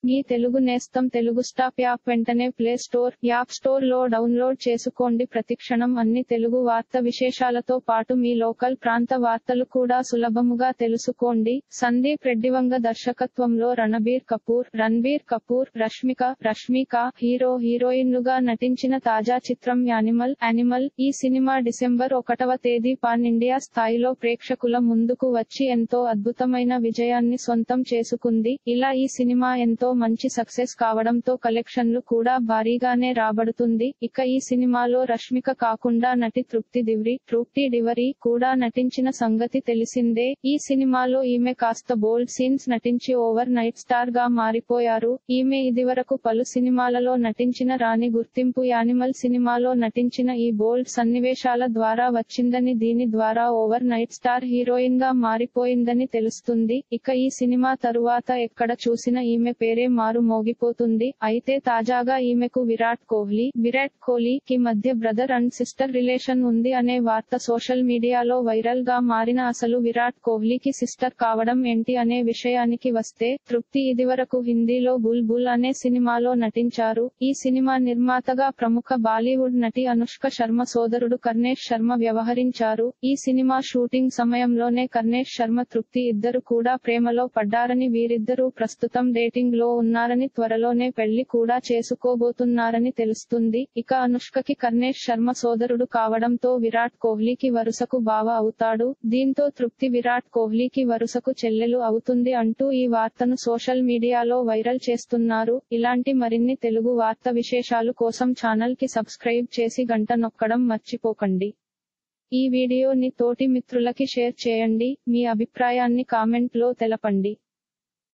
మీ తెలుగు నేస్తం Telugu stop app వెంటనే play store app store లో డౌన్లోడ్ చేసుకోండి ప్రతిక్షణం అన్ని తెలుగు వార్త విశేషాలతో పాటు మీ లోకల్ ప్రాంత వార్తలు కూడా సులభముగా తెలుసుకోండి సందీప్ రెడ్డివంగ దర్శకత్వంలో రణబీర్ కపూర్ రణబీర్ కపూర్ రష్మిక రష్మిక హీరో హీరోయిన్లుగా నటించిన తాజా చిత్రం యానిమల్ యానిమల్ ఈ సినిమా డిసెంబర్ ఒకటవ తేదీ పాన్ ఇండియా స్థాయిలో ప్రేక్షకుల ముందుకు వచ్చి ఎంతో అద్భుతమైన విజయాన్ని సొంతం చేసుకుంది ఇలా ఈ సినిమా ఎంతో మంచి సక్సెస్ కావడంతో కలెక్షన్లు కూడా భారీగానే రాబడుతుంది ఇక ఈ సినిమాలో రష్మిక కాకుండా నటి తృప్తి దివ్రి తృప్తి డివరి కూడా నటించిన సంగతి తెలిసిందే ఈ సినిమాలో ఈమె కాస్త బోల్డ్ సీన్స్ నటించి ఓవర్ నైట్ స్టార్ గా మారిపోయారు ఈమె ఇదివరకు పలు సినిమాలలో నటించిన రాణి గుర్తింపు యానిమల్ సినిమాలో నటించిన ఈ బోల్డ్ సన్నివేశాల ద్వారా వచ్చిందని దీని ద్వారా ఓవర్ నైట్ స్టార్ హీరోయిన్ గా మారిపోయిందని తెలుస్తుంది ఇక ఈ సినిమా తరువాత ఎక్కడ చూసిన ఈమె పేరే మారు మోగిపోతుంది అయితే తాజాగా ఈమెకు విరాట్ కోహ్లీ విరాట్ కోహ్లీ కి మధ్య బ్రదర్ అండ్ సిస్టర్ రిలేషన్ ఉంది అనే వార్త సోషల్ మీడియాలో వైరల్ గా మారిన అసలు విరాట్ కోహ్లీకి సిస్టర్ కావడం ఏంటి అనే విషయానికి వస్తే తృప్తి ఇదివరకు హిందీలో బుల్ బుల్ అనే సినిమాలో నటించారు ఈ సినిమా నిర్మాతగా ప్రముఖ బాలీవుడ్ నటి అనుష్క శర్మ సోదరుడు కర్ణేష్ శర్మ వ్యవహరించారు ఈ సినిమా షూటింగ్ సమయంలోనే కర్ణేష్ శర్మ తృప్తి ఇద్దరు కూడా ప్రేమలో పడ్డారని వీరిద్దరూ ప్రస్తుతం డేటింగ్ లో ఉన్నారని త్వరలోనే పెళ్లి కూడా చేసుకోబోతున్నారని తెలుస్తుంది ఇక అనుష్కకి కర్ణేష్ శర్మ సోదరుడు కావడంతో విరాట్ కోహ్లీకి వరుసకు బావ అవుతాడు దీంతో తృప్తి విరాట్ కోహ్లీకి వరుసకు చెల్లెలు అవుతుంది అంటూ ఈ వార్తను సోషల్ మీడియాలో వైరల్ చేస్తున్నారు ఇలాంటి మరిన్ని తెలుగు వార్త విశేషాలు కోసం ఛానల్ కి సబ్స్క్రైబ్ చేసి గంట నొక్కడం మర్చిపోకండి ఈ వీడియోని తోటి మిత్రులకి షేర్ చేయండి మీ అభిప్రాయాన్ని కామెంట్ లో తెలపండి